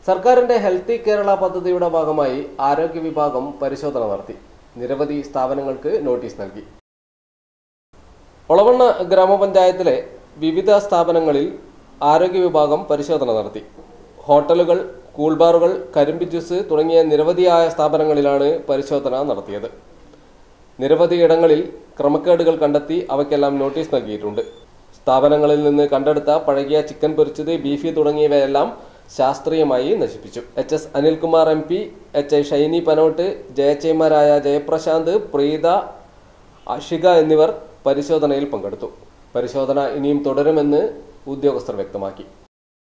സർക്കാരിന്റെ ഹെൽത്തി കേരള പദ്ധതിയുടെ ഭാഗമായി ആരോഗ്യ വിഭാഗം പരിശോധന നടത്തി നിരവധി സ്ഥാപനങ്ങൾക്ക് നോട്ടീസ് നൽകി ഒളവണ്ണ ഗ്രാമപഞ്ചായത്തിലെ വിവിധ സ്ഥാപനങ്ങളിൽ ആരോഗ്യ വിഭാഗം പരിശോധന നടത്തി ഹോട്ടലുകൾ കൂൾബാറുകൾ കരിമ്പ് ജ്യൂസ് തുടങ്ങിയ നിരവധിയായ സ്ഥാപനങ്ങളിലാണ് പരിശോധന നടത്തിയത് നിരവധി ഇടങ്ങളിൽ ക്രമക്കേടുകൾ കണ്ടെത്തി അവയ്ക്കെല്ലാം നോട്ടീസ് നൽകിയിട്ടുണ്ട് സ്ഥാപനങ്ങളിൽ നിന്ന് കണ്ടെടുത്ത പഴകിയ ചിക്കൻ പൊരിച്ചത് ബീഫി തുടങ്ങിയവയെല്ലാം ശാസ്ത്രീയമായി നശിപ്പിച്ചു H S Anilkumar M P H I Shiny പനോട്ട് ജയച്ചൈമാരായ ജയപ്രശാന്ത് പ്രീത അഷിക എന്നിവർ പരിശോധനയിൽ പങ്കെടുത്തു പരിശോധന ഇനിയും തുടരുമെന്ന് ഉദ്യോഗസ്ഥർ വ്യക്തമാക്കി